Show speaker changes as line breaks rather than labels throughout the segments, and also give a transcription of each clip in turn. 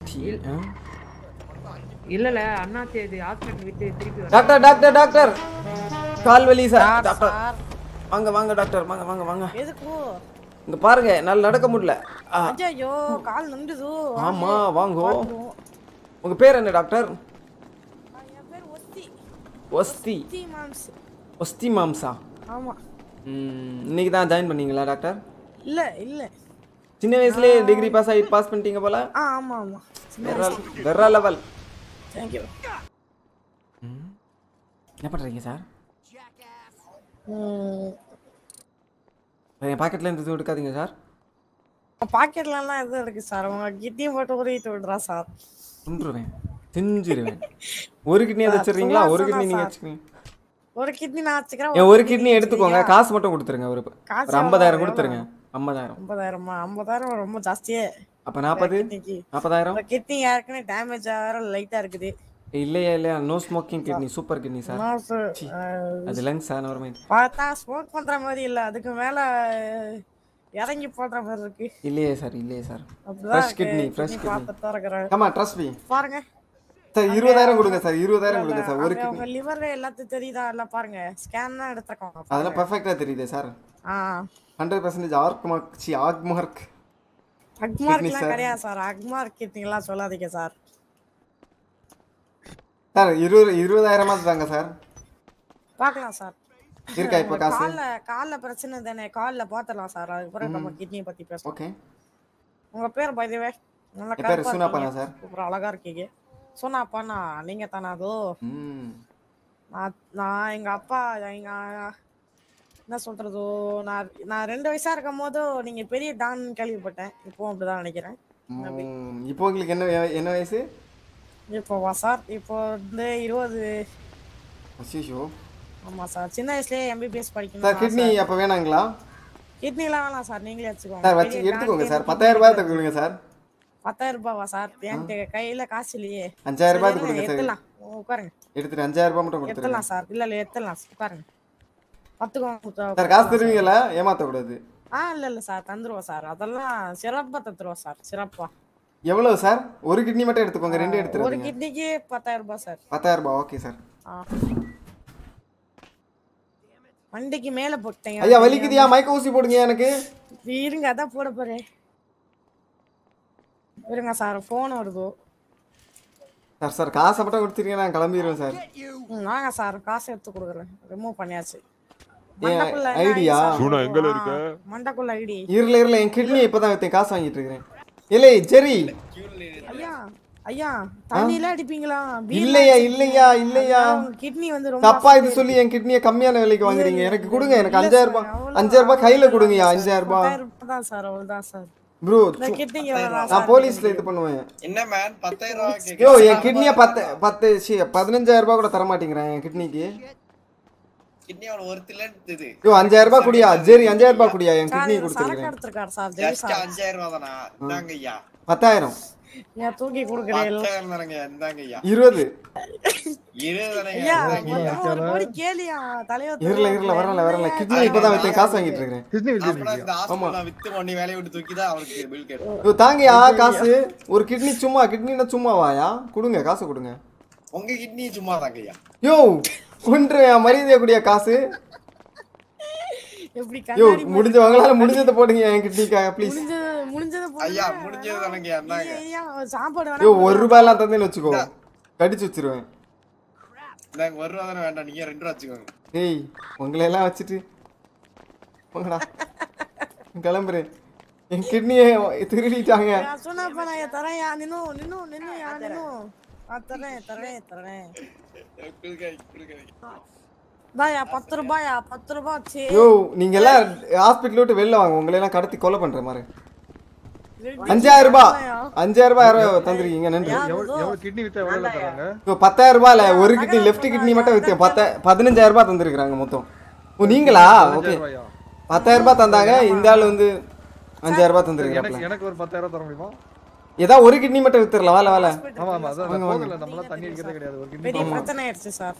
C, ஆ?
இல்லல அண்ணாச்சி இது ஹாஸ்பிட்டல் விட்டு திருப்பி வர
டாக்டர் டாக்டர் டாக்டர் கால் வலி சார்
சார்,
டாக்டர்
சார்.
வாங்க வாங்க டாக்டர் வாங்க வாங்க வாங்க
எதுக்கு
இங்க பாருங்க என்னால நடக்க முடியல ஆ,
ஐயோ கால் நண்டுது
ஆமா வாங்கோ உங்க பேர் என்ன டாக்டர்
என் பேர் ஒத்தி
ஒஸ்தி
ஒத்தி மாம்ஸ்
ஒஸ்தி மாம்சா
ஆமா
ம், இன்னைக்கு தான் ஜாயின் பண்ணீங்களா டாக்டர்
இல்ல இல்ல
சின்ன வயசுலயே டிகிரி பாஸ் ஆகி பாஸ் பண்ணிட்டீங்க போல
ஆ ஆமா ஆமா
வேற வேற லெவல்
தேங்க்யூ
என்ன பண்றீங்க சார் என் பாக்கெட்ல இருந்து எதுவும் எடுக்காதீங்க சார்
பாக்கெட்லாம் எதுவும் இருக்கு சார் உங்க கிட்னியும் போட்டு உருவிட்டு விடுறா சார்
கொன்றுவேன் செஞ்சிருவேன் ஒரு கிட்னி அதை வச்சிடுறீங்களா ஒரு
சும்மா
கிட்னி நீங்க
சொன்னா
வச்சுக்கீங்க
ஒரு கிட்னி நான் வச்சுக்கிறேன்
என் ஒரு கிட்னி எடுத்துக்கோங்க காசு மட்டும் கொடுத்துருங்க ஒரு
காசு
ஒரு ஐம்பதாயிரம்
எவ்வளவு?
கொடுத்துருங்க ஐம்பதாயிரம்
ஐம்பதாயிரமா ஐம்பதாயிரம் ரொம்ப ஜாஸ்தியே
அப்ப நாற்பது
கிட்னிக்கு
நாற்பதாயிரம்
இந்த கிட்னி ஏற்கனவே டேமேஜ் ஆகிற லைட்டா இருக்குது
இல்லையா இல்லையா no smoking kidney super kidney sir
நான் சொ- அஹ்,
அது லங்ஸ் ஆன ஒரு மாதிரி
பார்த்தா ஸ்மோக் பண்ற மாதிரி இல்ல அதுக்கு மேல அஹ், இறங்கி போடுற மாதிரி இருக்கு
இல்லையே சார் இல்லையே சார்
அப்படிதான்
fresh kidney fresh
kidney
kidney
பார்த்துட்டு தான் இருக்கிறேன்
ஆமா ட்ரஸ்ட் மீ
பாருங்க
சார் இருபதாயிரம் கொடுங்க சார் இருபதாயிரம் கொடுங்க சார் ஒரு
அங்க
கிட்னி
உங்க லிவர் எல்லாத்தையும் தெரியுதா எல்லாம் பாருங்க ஸ்கேன் தான் எடுத்துருக்கோம்
அதெல்லாம் பெர்ஃபெக்டா தெரியுது சார்
ஆ
ஹண்ட்ரட் பர்சன்டேஜ் ஆர்க் மார்க் சி ஆர்க் மார்க்
அக்மார்க்லாம்
sir.
கிடையாது சார் அக்மார்க் கிட்னிலாம் சொல்லாதீங்க சார்
சார் இருபது இருபதாயிரமா தாங்க சார்
பார்க்கலாம் சார்
இருக்கா இப்போ காசு
கால்ல கால்ல பிரச்சனை தானே கால்ல பாத்துடலாம் சார் அதுக்கப்புறம் நம்ம கிட்னியை பத்தி பேசலாம்
ஓகே
உங்க பேர் பைதவே நல்லா
என் பேர்
கருப்பா
சுனாப்பானா
இருக்கீங்க.
சார்
சூப்பரா அழகா இருக்கீங்க சொன்னாப்பாண்ணா நீங்க தானா அதோ
ம்
நான் நான் எங்க அப்பா எங்க என்ன சொல்றது நான் நான் ரெண்டு வயசா இருக்கும் போது நீங்க பெரிய டான் கேள்விப்பட்டேன் இப்போ அப்படிதான் நினைக்கிறேன்
ம், இப்போ உங்களுக்கு என்ன வய- என்ன வயசு
இப்போவா சார் இப்போ வந்து இருபது
அசிஷோ
ஆமா சார் சின்ன வயசுலயே எம்பிபிஎஸ்
சார்
படிக்கணும்
கிட்னி அப்போ வேணாங்களா
கிட்னிலாம் வேணாம் சார் நீங்களே வச்சுக்கோங்க
சார் வச்சு
பெரிய
எடுத்துக்கோங்க
டான்
சார்
kidney
பத்தாயிரம் ரூபாய் கொடுங்க சார்
பத்தாயிரம் ரூபாவா சார் என்கிட்ட கையில காசு இல்லையே
அஞ்சாயிரம் ரூபாய்
சரி,
கொடுங்க சார்
எடுத்துடலாம் உட்காருங்க
எடுத்துட்டு அஞ்சாயிரம் ரூபாய் மட்டும் கொடுத்துருங்க
எடுத்துடலாம் சார் இல்ல இல்ல எடுத்துடலாம் உட்காருங்க பத்துக்கோங்க
சார் காசு தருவீங்களா ஏமாத்தக்கூடாது
ஆ இல்ல இல்ல சார் தந்துருவோம் சார் அதெல்லாம் சிறப்பா தந்துருவோம் சார் சிறப்பா
எவ்வளவு சார் ஒரு கிட்னி மட்டும் எடுத்துக்கோங்க ரெண்டு
ஒரு
எடுத்துருங்க
கிட்னிக்கு பத்தாயிரம் ரூபாய் சார்
பத்தாயிரம் ரூபாய் ஓகே சார்
ஆ. வண்டிக்கு மேல போட்டேன்
ஐயா வலிக்குதியா மயக்க ஊசி போடுங்க எனக்கு
இருங்க அதான் போட போறேன் இருங்க சார் போன் வருது
சார் சார் காசை மட்டும் கொடுத்துருங்க நான் கிளம்பிடுவேன் சார்
ம், வாங்க சார் காசு எடுத்து கொடுக்குறேன் ரிமூவ் பண்ணியாச்சு
ஏன்
மண்டக்குள்ள என்ன
ஐடியா
ஐடி சார்
சூனா, எங்கல
ஆ,
இருக்க?
மண்டக்குள்ள ஐடி
இருல இருல என் கிட்னி இப்பதான் வித்தேன் காசு வாங்கிட்டு இருக்கிறேன் இல்லை ஜெரி
ஐயா ஐயா தண்ணில அடிப்பீங்களா beer
இல்லையா
லாம்
இல்லையா இல்லையா
கிட்னி வந்து ரொம்ப
தப்பா இது சொல்லி என் கிட்னியை கம்மியான விலைக்கு வாங்குறீங்க எனக்கு கொடுங்க எனக்கு அஞ்சாயிரம் ரூபாய் அஞ்சாயிரம் ரூபாய் கையில கொடுங்கயா அஞ்சாயிரம் ரூபாய்
பத்தாயிரம் ரூபாய் தான் சார் அவ்வளவுதான் சார்
ப்ரோ
இந்த கிட்னிக்கு எவ்வளவு
நான்
சார்
போலீஸ்ல இது பண்ணுவேன்
என்ன மேன் பத்தாயிரம் ரூபாய்
யோ
கேக்குறீங்க?
என் கிட்னியை பத்து பத்து சி பதினஞ்சாயிரம் ரூபாய் கூட தர மாட்டேங்கிறேன் என் கிட்னிக்கு
கிட்னி அவன ஒருத்திலன்னு இது
யோ அஞ்சாயிரம் ரூபாய் குடியா ஜெரி அஞ்சாயிரம் ரூபாய் குடியா என்
சார்
கிட்னி
இது சரக்கு
கொடுத்துருக்கேன்
எடுத்திருக்காரு சார் ஜெய்
ஜஸ்ட்
சார்
அஞ்சாயிரம் ரூபாய் தானா இந்தாங்க ஐயா
பத்தாயிரம்
ஏன் தூக்கி கொடுக்குறேன்
பத்தாயிரம் தானங்க இந்தாங்க ஐயா
இருபது
இருபது தானங்க
ஐயா
இந்தாங்க ஐயா
மொத்தம் ஒரு கோடி கேளியா தலைவர்
இருல இருல வரல வரல கிட்னி இப்பதான் வித்தேன் காசு வாங்கிட்டு இருக்கிறேன்
அப்புறம் இந்த ஹாஸ்பிடல் வித்து பண்ணி வேலையை விட்டு தூக்கி தான் அவருக்கு பில் கேட்டோம்
யோ தாங்கயா காசு ஒரு கிட்னி சும்மா கிட்னினா சும்மாவாயா கொடுங்க காசு கொடுங்க
உங்க கிட்னி சும்மா தாங்க ஐயா
யோ ஒன்று மரியாதையா கூடிய காசு
எப்படி
யோ
கண்ணாடி
முடிஞ்ச உங்களால முடிஞ்சதை போடுங்க என் கிட்னிக்காக ப்ளீஸ்
முடிஞ்சது முடிஞ்சது போடுங்க.
ஐயா முடிஞ்சது தானங்க ஐயா இந்தாங்க
ஐயா சாப்பாடு
யோ
வேணா
ஒரு ரூபாயெல்லாம் தந்தேன்னு வச்சுக்கோ கடிச்சு வச்சிருவேன்
இந்தாங்க ஒரு ரூபா தானே வேண்டாம் நீங்க ரெண்டு ரூபா வச்சுக்கோங்க
ஏய் உங்களை எல்லாம் வச்சுட்டு போங்கடா கிளம்புறேன் என் கிட்னியை திருடிட்டாங்க
சொன்னப்ப நான் தரேன் யா நின்னு நின்னு நின்னு யா நின்னு ஆ, தரேன் தரேன் தரேன்
கொடுக்காதீங்க, கொடுக்காதீங்க.
பாயா பத்து ரூபாயா பத்து ரூபாய் சே
யோ நீங்க எல்லாம் ஹாஸ்பிட்டல் விட்டு வெளில வாங்க உங்களை எல்லாம் கடத்தி கொலை பண்ற மாதிரி அஞ்சாயிரம் ரூபாய் அஞ்சாயிரம் ரூபாய் யாரோ தந்திருக்கீங்க நன்றி
எவ்வளவு கிட்னி வித்தா எவ்வளவு தராங்க
இப்போ பத்தாயிரம் ரூபாய் இல்ல ஒரு கிட்னி லெஃப்ட் கிட்னி மட்டும் வித்து பத்த பதினஞ்சாயிரம் ரூபாய் தந்திருக்காங்க மொத்தம் ஓ நீங்களா ஓகே
ரூபாயா?
பத்தாயிரம் ரூபாய் தந்தாங்க இந்த ஆள் வந்து அஞ்சாயிரம் ரூபாய் தந்திருக்காப்ல
எனக்கு எனக்கு ஒரு பத்தாயிரம் தர முடியுமா
ஏதா ஒரு கிட்னி மட்டும் வித்துறலாம் வேலை வேலை
ஆமா ஆமா அதான் நான் போகல நம்மளாம் தண்ணி அடிக்கிறதே கிடையாது ஒரு கிட்னி
பெரிய பிரச்சனை ஆயிடுச்சு சார்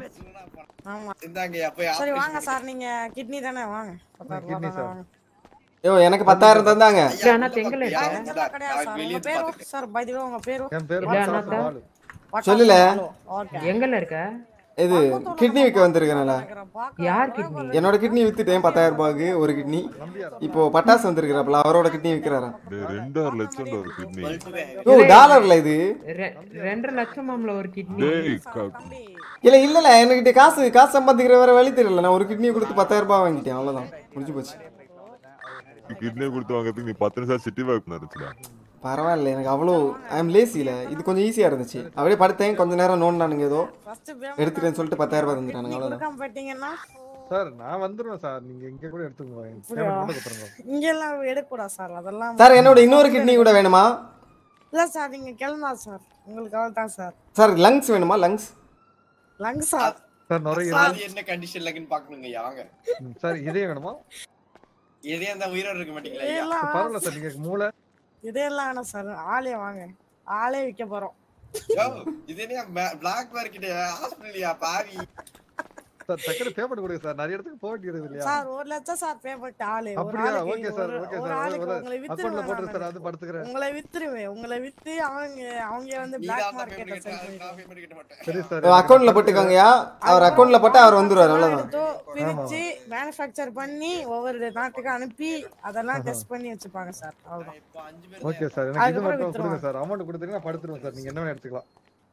ஆமா
இந்தாங்க ஐயா போய்
சரி
operation
வாங்க சார் நீங்க கிட்னி தானே வாங்க பத்தாயிரம் ரூபாய்
kidney
தானே
sir.
வாங்க
யோ எனக்கு பத்தாயிரம் தந்தாங்க
இல்ல அண்ணா எங்கல
ஐயா,
இருக்க
இதெல்லாம் கிடையாது சார்
வெளியே
உங்க பேரும் சார் பை தி உங்க பேரும்
என் பேரு
இல்ல,
பட்டாசு
அண்ணாத்த.
பாலு.
சொல்லல.
ஓகே
எங்கல இருக்க
இது கிட்னி விற்க வந்திருக்கேன்ல
யார் கிட்னி
என்னோட கிட்னி வித்துட்டேன் பத்தாயிரம் ரூபாய்க்கு ஒரு கிட்னி
நம்பியாரா
இப்போ பட்டாசு வந்திருக்கிறாப்ல அவரோட கிட்னி விற்கிறாராம்
டேய், ரெண்டரை லட்சம் ஒரு கிட்னி
ஓ டாலர்ல இது
ரெ- ரெண்டரை லட்சமாம்ல ஒரு கிட்னி
டேய் க-
தம்பி
இல்ல இல்லல என்கிட்ட காசு காசு சம்பாதிக்கிற வேற வழி தெரியல நான் ஒரு கிட்னியை கொடுத்து பத்தாயிரம் ரூபாய் வாங்கிட்டேன் அவ்வளவுதான் முடிஞ்சு போச்சு
கிட்னி கொடுத்து வாங்குறதுக்கு நீ பத்து நிமிஷம் சிட்டி வாக் நடந்துச்சுடா
பரவாயில்ல எனக்கு அவ்வளோ ஐ எம் லேசியில் இது கொஞ்சம் ஈஸியாக இருந்துச்சு அப்படியே படுத்தேன் கொஞ்ச நேரம் நோண்டானுங்க ஏதோ
ஃபர்ஸ்ட்
எடுத்துட்டேன்னு சொல்லிட்டு பத்தாயிரம் ரூபாய் தந்துட்டானுங்க அவ்வளோதான்
கொடுக்காம போயிட்டீங்கன்னா
சார் நான் வந்துருவேன் சார் நீங்க இங்க கூட எடுத்துக்கோங்க பேமெண்ட் மட்டும் கொடுத்துருங்க
இங்க எல்லாம் எடுக்கூடாது சார் அதெல்லாம்
சார் என்னோட இன்னொரு கிட்னி கூட வேணுமா
இல்ல சார் நீங்க கிளம்பா சார் உங்களுக்கு தான் சார்
சார் லங்ஸ் வேணுமா லங்ஸ்
லங் சார்
சார் நிறைய
அது என்ன கண்டிஷன்ல இருக்குன்னு பாக்கணுங்க ஐயா வாங்க
ம், சார் இதே வேணுமா
இதே அந்த உயிரோட இருக்க மாட்டீங்களா ஐயா
இதெல்லாம்
பரவாயில்ல சார் நீங்க மூளை
இதெல்லாம் வேணாம் சார் ஆளே வாங்க ஆளே விற்க போறோம்
யோ, இது என்ன பிளாக் மார்க்கெட் ஹாஸ்பிட்டலியா பாவி
சார் டக்குனு பேமெண்ட் கொடுங்க சார் நிறைய இடத்துக்கு போக வேண்டியது இல்லையா
சார் ஒரு லட்சம் சார் பே பண்ணிட்டு ஆளு ஒரு
அப்படியா
ஆளுக்கு
ஓகே சார்
ஒரு-
ஓகே
ஒரு
சார்
ஆளுக்கு உங்களை
அக்கௌண்ட்ல போட்டு சார்
வித்துருவேன்
அது படுத்துக்கிறேன்
உங்களை வித்துருவேன் உங்களை வித்து அவங்க அவங்க வந்து
நீ
பிளாக்
தான்
மார்க்கெட்ல
பேமெண்ட்
செல்
கட்ட நான்
பண்ணிடுவாங்க
பேமெண்ட் கட்ட மாட்டேன்
சரி சார்
அக்கௌண்ட்ல போட்டுக்கோங்கயா அவர் அக்கௌண்ட்ல போட்டா அவர் வந்துருவார் அவ்வளோதான்
எடுத்தோ பிரிச்சு மேனுஃபேக்சர் பண்ணி ஒவ்வொரு நாட்டுக்கு அனுப்பி அதெல்லாம் டெஸ்ட் பண்ணி வச்சுப்பாங்க சார் அவ்வளவுதான்
இப்போ அஞ்சு பேர்
ஓகே சார் எனக்கு இது
அதுக்கப்புறம்
மட்டும் கொடுங்க
வித்துருவாங்க.
சார் அமௌண்ட் கொடுத்தீங்கன்னா படுத்துருவேன் சார் நீங்க என்ன வேணா எடுத்துக்கலாம்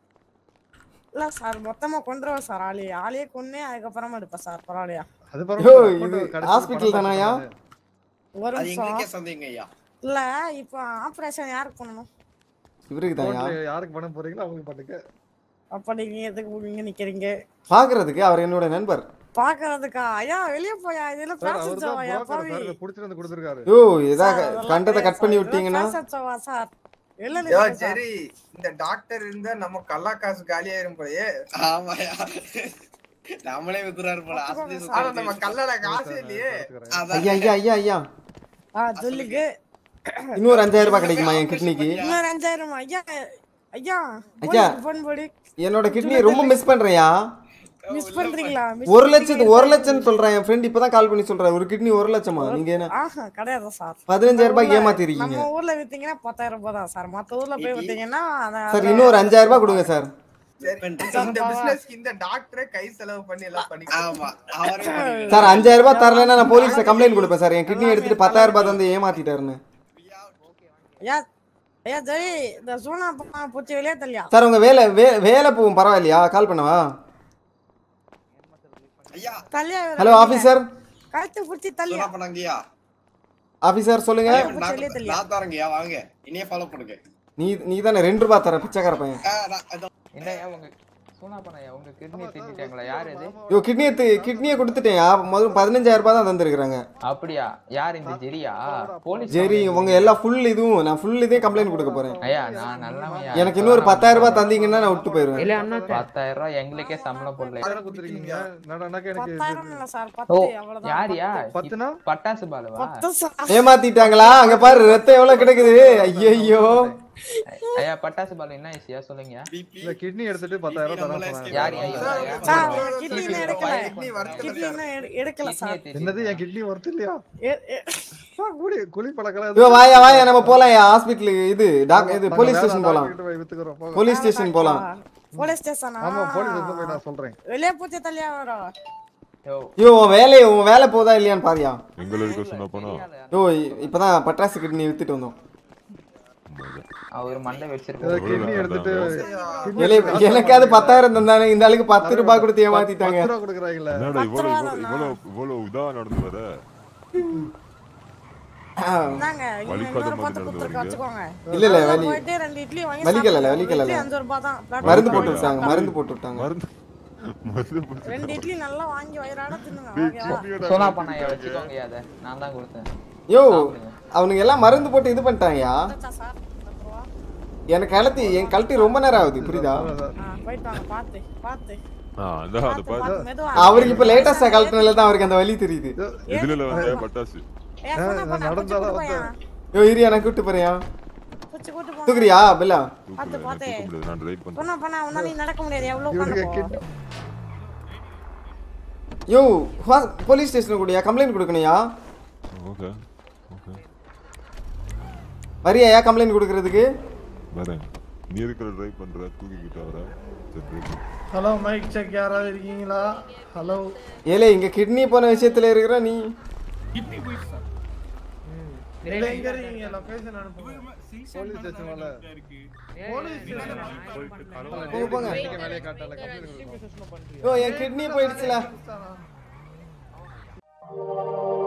இல்ல சார் மொத்தமா கொண்டுருவோம் சார் ஆளே ஆளையே கொன்னே அதுக்கப்புறமா எடுப்பேன் சார் பரவாயில்லையா
அது
யோ,
பரவாயில்ல
இது
account கடைசில
hospital
பணம்
தானாயா?
பார்த்துக்கோங்க.
ஒரு
அது
நிமிஷம்
எங்களுக்கே சந்தேகங்க ஐயா
இல்ல இப்போ ஆபரேஷன் யாருக்கு பண்ணணும்
இவருக்கு தான்யா
accountல யாருக்கு பணம் போறீங்களோ அவங்களுக்கு பண்ணுங்க
அப்ப நீங்க எதுக்கு இங்க நிக்கிறீங்க
பாக்குறதுக்கு அவர் என்னோட நண்பர்
பாக்குறதுக்கா ஐயா வெளிய போயா இதெல்லாம்
சார்
ஃபேஷன்
அவர் தான்
ஷோவாயா
broker
பாவி
சார் புடிச்சிட்டு வந்து கொடுத்துருக்காரு
யோ ஏதா கண்டதை கட் பண்ணி விட்டீங்கன்னா
ஃபேஷன் ஷோவா சார் வெளில
யோ
நிக்கிறேன் சார்
சரி இந்த டாக்டர் இருந்தா நம்ம கல்லா காசு காலியாயிரும் போலயே
ஆமாயா நம்மளே வித்துறாரு போல ஆஸ்பத்திரி
ஆனா நம்ம கல்லல காசு இல்லையே
பார்த்துக்கிறேன்.
அதான்
ஐயா ஐயா ஐயா ஐயா
ஆ சொல்லுங்க
இன்னொரு அஞ்சாயிரம் ரூபாய் கிடைக்குமா என் கிட்னிக்கு
இன்னொரு அஞ்சாயிரம் ஐயா ஐயா
ஐயா.
ஃபோன் போடு
என்னோட கிட்னியை ரொம்ப மிஸ் பண்றேன்யா
மிஸ் பண்றீங்களா மிஸ்
ஒரு லட்சத்து ஒரு லட்சம் சொல்றேன் என் ஃப்ரெண்ட் இப்பதான் கால் பண்ணி சொல்றேன் ஒரு கிட்னி ஒரு லட்சமா நீங்க என்ன
ஆஹா கிடையாது சார்
பதினஞ்சாயிரம் ரூபாய் ஏமாத்திருக்கீங்க
நம்ம ஊர்ல வித்தீங்கன்னா பத்தாயிரம் ரூபாய் தான் சார் மத்த ஊர்ல போய் வித்தீங்கன்னா அத-
சார் இன்னொரு அஞ்சாயிரம் ரூபாய் கொடுங்க சார்
சரி, இந்த பிசினஸ்க்கு இந்த டாக்டரே கை செலவு பண்ணி எல்லாம் பண்ணி
ஆமா அவரே பண்ணிருக்காரு.
சார் அஞ்சாயிரம் ரூபாய் தரலன்னா நான் போலீஸ்ல கம்ப்ளைண்ட் கொடுப்பேன் சார் என் கிட்னி எடுத்துட்டு பத்தாயிரம் ரூபாய் தந்து ஏமாத்திட்டாருன்னு
ஐயா ஐயா ஜெய் இந்த சூனா பா பூச்சி வெளியே தள்ளியா
சார் உங்க வேலை வே- வேலை போகும் பரவாயில்லையா கால் பண்ணவா
ஐயா
தள்ளியா
ஹலோ ஆபீசர்
கழுத்து பூச்சி தள்ளியா
என்ன பண்ணாங்கய்யா
ஆபீசர் சொல்லுங்க
நான்
வெளியே தள்ளியா
நான் தரேங்கய்யா வாங்க இனியே ஃபாலோ பண்ணுங்க
நீ நீ தானே ரெண்டு ரூபாய் தர பிச்சைக்கார பையன்
ஆ, நான் இதோ-
என்னய்யா உங்க சோனா பண்ணையா உங்க கிட்னி திட்டாங்களா யார் இது
யோ கிட்னியை கிட்னியை கொடுத்துட்டேன் முதல்ல பதினஞ்சாயிரம் ரூபாய் தான் தந்திருக்காங்க
அப்படியா யார் இந்த ஜெரியா போலீஸ்
சரி உங்க எல்லா ஃபுல் இதுவும் நான் ஃபுல் இதையும் கம்ப்ளைண்ட் கொடுக்க போறேன்
ஐயா நான் நல்லவன்யா
எனக்கு இன்னொரு பத்தாயிரம் ரூபாய் தந்தீங்கன்னா நான் விட்டு போயிருவேன்
இல்ல அண்ணா
பத்தாயிரம் ரூபாய் எங்களுக்கே சம்பளம் போடல
யாரை கொடுத்துருக்கீங்க நடனாக்க எனக்கு
பத்தாயிரம் இல்ல சார்
ஓ
பத்து அவ்வளவுதான்
யாரியா
பத்துனா
பட்டாசு பாலுவா
பத்து சார்
ஏமாத்திட்டாங்களா அங்க பாரு ரத்தம் எவ்வளவு கிடைக்குது ஐயோ
ஐயா பட்டாசு பாலு என்ன விஷயம் சொல்லுங்க
BP
இல்ல கிட்னி எடுத்துட்டு பத்தாயிரம் தரேன் சொன்னாங்க
யார் யா
சார்,
இவரா?
சார்
சார்,
கிட்னி
கிட்னி
எடுக்கல
கிட்னி வறுக்கல
கிட்னி
சார்.
இன்னும் எடு- எடுக்கல சார்
கிட்னியை
என்னது
தெரியும்.
என் கிட்னி ஒர்த் இல்லையா
எ- எ-
ஆ, குடி குழி பழக்கலாம்
இவ வாயா வாயா நம்ம போலாம் ஹாஸ்பிட்டலுக்கு இது டாக் இது போலீஸ் ஸ்டேஷன் போலாம்
வித்துக்கிறோம் போங்க.
போலீஸ் ஸ்டேஷன் போலாம்
போலீஸ் ஸ்டேஷனா
ஆமா போலீஸ் வந்து போய் நான் சொல்றேன்
வெளியே பூச்சி தள்ளியா வரும்
யோ,
ஐயோ உன் வேலையை உன் வேலை போதா இல்லையான்னு பாரியா
எங்களை இருக்க சொன்ன போனா
ஐயோ இப்பதான் பட்டாசு கிட்னி வித்துட்டு வந்தோம்
அவர் மண்டை
ஏதோ
வச்சிருக்காரு
கிட்னி எடுத்துட்டு kidney
இல்லை, எனக்காவது பத்தாயிரம் தந்தானே இந்த ஆளுக்கு பத்து ரூபாய் கொடுத்து ஏமாத்திட்டாங்க
பத்து ரூபா கொடுக்குறாங்கல்ல
என்னடா இவ்வளவு
பத்து ரூபா
இவ்வளவு இவ்வளவு இதா நடந்து வர
இந்தாங்க இவங்க
வலிக்காத
இன்னொரு
மாதிரி
பத்து
நடந்து
கொடுத்துருக்க
வரீங்க.
வச்சுக்கோங்க
இல்ல இல்ல
உள்ள
வலி
போயிட்டு ரெண்டு இட்லி வாங்கி
வலிக்கல,
சாப்பிடுங்க.
வலிக்கல.
இட்லி அஞ்சு ரூபாய் தான் பிளாட்
மருந்து
பாக்கெட்
போட்டு விட்டாங்க
வாங்கி
மருந்து போட்டு விட்டாங்க
மருந்து மருந்து போட்டு
ரெண்டு இட்லி நல்லா வாங்கி வயிறாட தின்னுங்க
டேய்,
ஓகேவா
சிப்பியோட
சோனா
மருந்து
பண்ணையா
இருக்காங்க.
வச்சுக்கோங்க அதை நான் தான் கொடுத்தேன்
யோ அவனுங்க எல்லாம் மருந்து போட்டு இது பண்ணிட்டாங்கயா
வந்துச்சா சார் பத்து ரூபா
எனக்கு கழட்டி என் கழட்டி ரொம்ப நேரம் ஆகுது புரியுதா
ஆ போயிட்டு வாங்க பார்த்து பார்த்து
ஆ, அந்த அந்த
பார்த்து
பாரு
பார்த்து மெதுவா
அவருக்கு இப்ப லேட்டஸ்டா கழட்டினால தான் அவருக்கு அந்த வலி தெரியுது
இதுல வந்து பட்டாசு
ஏ சொன்னா பண்ண பூச்சி
நடந்தாலும்
கூட்டு போயா
யோ இரியா நான் கூட்டு போறியா
பூச்சி கூட்டு போ
தூக்குறியா பில்லா
பார்த்து
தூக்க
பார்த்து
முடியாது நான் டிரைவ் பண்றேன்
சொன்னா பண்ண உன்னால நடக்க முடியாது எவ்வளவு
இவனுக்கு
உட்காந்து
kidney-
யோ போலீஸ் ஸ்டேஷன் கூடயா கம்ப்ளைண்ட் கொடுக்கணுயா
ஓகே
வரியா ஏன் கம்ப்ளைண்ட் கொடுக்கறதுக்கு
வரேன் நீ இருக்கிற ட்ரை பண்ற தூக்கிக்கிட்டு வர சரி try பண்ணு.
ஹலோ மைக் செக் யாராவது இருக்கீங்களா ஹலோ
ஏலே இங்க கிட்னி போன விஷயத்துல இருக்கிற நீ
இல்ல எங்க இருக்கீங்க லொகேஷன் அனுப்புங்க போலீஸ் ஸ்டேஷன் மேல போலீஸ்
போங்க, போங்க.
வேலையை காட்டல கம்ப்ளைண்ட்
ஓ என் கிட்னி போயிடுச்சுல
கொடுத்தானா